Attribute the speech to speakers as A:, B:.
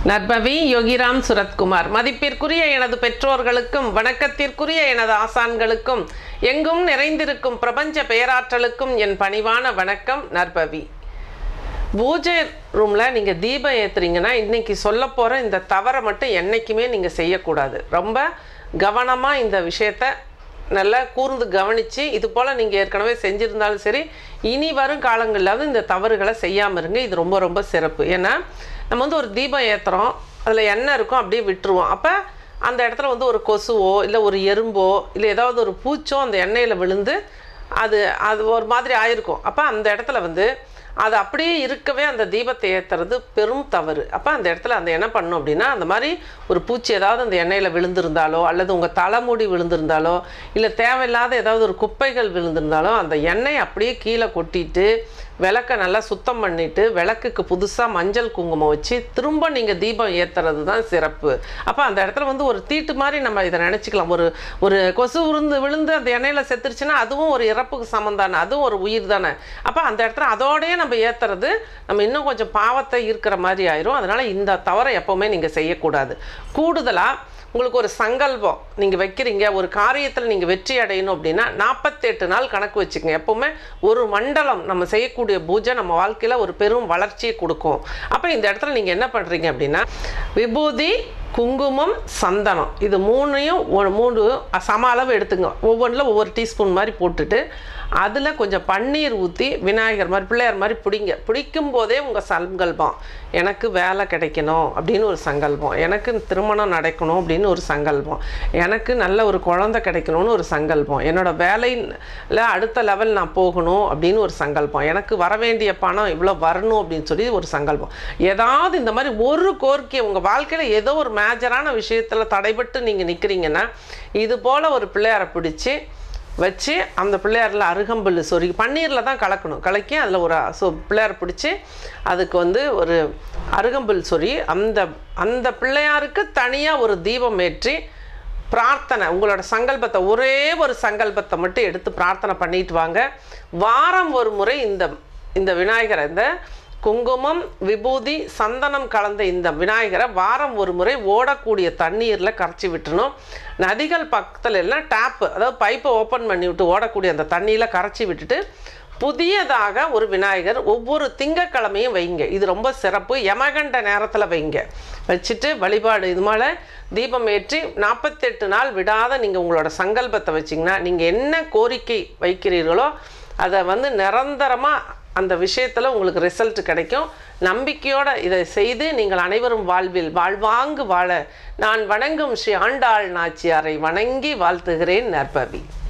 A: நற்பவி யோகிராம் சுரத்குமார் மதிப்பிற்குரிய எனது பெற்றோர்களுக்கும் வணக்கத்திற்குரிய எனது ஆசான்களுக்கும் எங்கும் நிறைந்திருக்கும் பிரபஞ்ச பேராற்றலுக்கும் என் பணிவான வணக்கம் நற்பவி பூஜை ரூமில் நீங்கள் தீபம் ஏற்றுறீங்கன்னா இன்றைக்கி சொல்ல போகிற இந்த தவறை மட்டும் என்றைக்குமே நீங்கள் செய்யக்கூடாது ரொம்ப கவனமாக இந்த விஷயத்த நல்லா கூர்ந்து கவனித்து இது போல் நீங்கள் ஏற்கனவே செஞ்சுருந்தாலும் சரி இனி வரும் காலங்களிலாவது இந்த தவறுகளை செய்யாமல் இருங்க இது ரொம்ப ரொம்ப சிறப்பு ஏன்னா நம்ம வந்து ஒரு தீபம் ஏற்றுறோம் அதில் எண்ணெய் இருக்கும் அப்படியே விட்டுருவோம் அப்போ அந்த இடத்துல வந்து ஒரு கொசுவோ இல்லை ஒரு எறும்போ இல்லை ஏதாவது ஒரு பூச்சோ அந்த எண்ணெயில் விழுந்து அது அது ஒரு மாதிரி ஆயிருக்கும் அப்போ அந்த இடத்துல வந்து அது அப்படியே இருக்கவே அந்த தீபத்தை ஏற்றுறது பெரும் தவறு அப்போ அந்த இடத்துல அந்த என்ன பண்ணும் அப்படின்னா அந்த மாதிரி ஒரு பூச்சி ஏதாவது அந்த எண்ணெயில் விழுந்திருந்தாலோ அல்லது உங்கள் தலைமுடி விழுந்திருந்தாலோ இல்லை தேவையில்லாத ஏதாவது ஒரு குப்பைகள் விழுந்திருந்தாலோ அந்த எண்ணெய் அப்படியே கீழே கொட்டிட்டு விளக்கை நல்லா சுத்தம் பண்ணிட்டு விளக்குக்கு புதுசாக மஞ்சள் குங்குமம் வச்சு திரும்ப நீங்கள் தீபம் ஏற்றுறது தான் சிறப்பு அப்போ அந்த இடத்துல வந்து ஒரு தீட்டு மாதிரி நம்ம இதை நினச்சிக்கலாம் ஒரு ஒரு கொசு விழுந்து விழுந்து அந்த எண்ணெயில் செத்துருச்சுன்னா அதுவும் ஒரு இறப்புக்கு சமம் தானே அதுவும் ஒரு உயிர் தானே அப்போ அந்த இடத்துல அதோடயே நம்ம ஏற்றுறது நம்ம இன்னும் கொஞ்சம் பாவத்தை இருக்கிற மாதிரி ஆயிரும் அதனால் இந்த தவறை எப்போவுமே நீங்கள் செய்யக்கூடாது கூடுதலாக உங்களுக்கு ஒரு சங்கல்பம் நீங்கள் வைக்கிறீங்க ஒரு காரியத்தில் நீங்கள் வெற்றி அடையணும் அப்படின்னா நாற்பத்தெட்டு நாள் கணக்கு வச்சுக்கோங்க எப்போவுமே ஒரு மண்டலம் நம்ம செய்யக்கூடிய பூஜை நம்ம வாழ்க்கையில் ஒரு பெரும் வளர்ச்சியை கொடுக்கும் அப்போ இந்த இடத்துல நீங்கள் என்ன பண்ணுறீங்க அப்படின்னா விபூதி குங்குமம் சந்தனம் இது மூணையும் ஒரு மூணு சம அளவு எடுத்துங்க ஒவ்வொன்றில் ஒவ்வொரு டீஸ்பூன் மாதிரி போட்டுட்டு அதில் கொஞ்சம் பன்னீர் ஊற்றி விநாயகர் மாதிரி பிள்ளையார் மாதிரி பிடிங்க பிடிக்கும் போதே உங்கள் சங்கல்பம் எனக்கு வேலை கிடைக்கணும் அப்படின்னு ஒரு சங்கல்பம் எனக்கு திருமணம் நடக்கணும் அப்படின்னு ஒரு சங்கல்பம் எனக்கு நல்ல ஒரு குழந்தை கிடைக்கணும்னு ஒரு சங்கல்பம் என்னோட வேலையில் அடுத்த லெவல் நான் போகணும் அப்படின்னு ஒரு சங்கல்பம் எனக்கு வர வேண்டிய பணம் இவ்வளோ வரணும் அப்படின்னு சொல்லி ஒரு சங்கல்பம் ஏதாவது இந்த மாதிரி ஒரு கோரிக்கை உங்கள் வாழ்க்கையில் ஏதோ ஒரு மேஜரான விஷயத்தில் தடைபட்டு நீங்கள் நிற்கிறீங்கன்னா இது போல் ஒரு பிள்ளையாரை பிடிச்சி வச்சு அந்த பிள்ளையாரில் அருகம்புல் சொருகி பன்னீரில் தான் கலக்கணும் கலக்கி அதில் ஒரு சொ பிள்ளையார் பிடிச்சி அதுக்கு வந்து ஒரு அருகம்புல் சொருகி அந்த அந்த பிள்ளையாருக்கு தனியாக ஒரு தீபம் ஏற்றி பிரார்த்தனை உங்களோட சங்கல்பத்தை ஒரே ஒரு சங்கல்பத்தை மட்டும் எடுத்து பிரார்த்தனை பண்ணிட்டு வாங்க வாரம் ஒரு முறை இந்த இந்த விநாயகரை இந்த குங்குமம் விபூதி சந்தனம் கலந்த இந்த விநாயகரை வாரம் ஒரு முறை ஓடக்கூடிய தண்ணீரில் கரைச்சி விட்டுணும் நதிகள் பக்கத்தில் எல்லாம் டேப்பு அதாவது பைப்பை ஓப்பன் பண்ணி விட்டு ஓடக்கூடிய அந்த தண்ணியில் கரைச்சி விட்டுட்டு புதியதாக ஒரு விநாயகர் ஒவ்வொரு திங்கக்கிழமையும் வைங்க இது ரொம்ப சிறப்பு யமகண்ட நேரத்தில் வைங்க வச்சுட்டு வழிபாடு இது மேலே தீபம் ஏற்றி நாற்பத்தெட்டு நாள் விடாத நீங்கள் உங்களோட சங்கல்பத்தை வச்சிங்கன்னா நீங்கள் என்ன கோரிக்கை வைக்கிறீர்களோ அதை வந்து நிரந்தரமாக அந்த விஷயத்தில் உங்களுக்கு ரிசல்ட் கிடைக்கும் நம்பிக்கையோடு இதை செய்து நீங்கள் அனைவரும் வாழ்வில் வாழ்வாங்கு வாழ நான் வணங்கும் ஸ்ரீ ஆண்டாள் நாச்சியாரை வணங்கி வாழ்த்துகிறேன் நற்பவி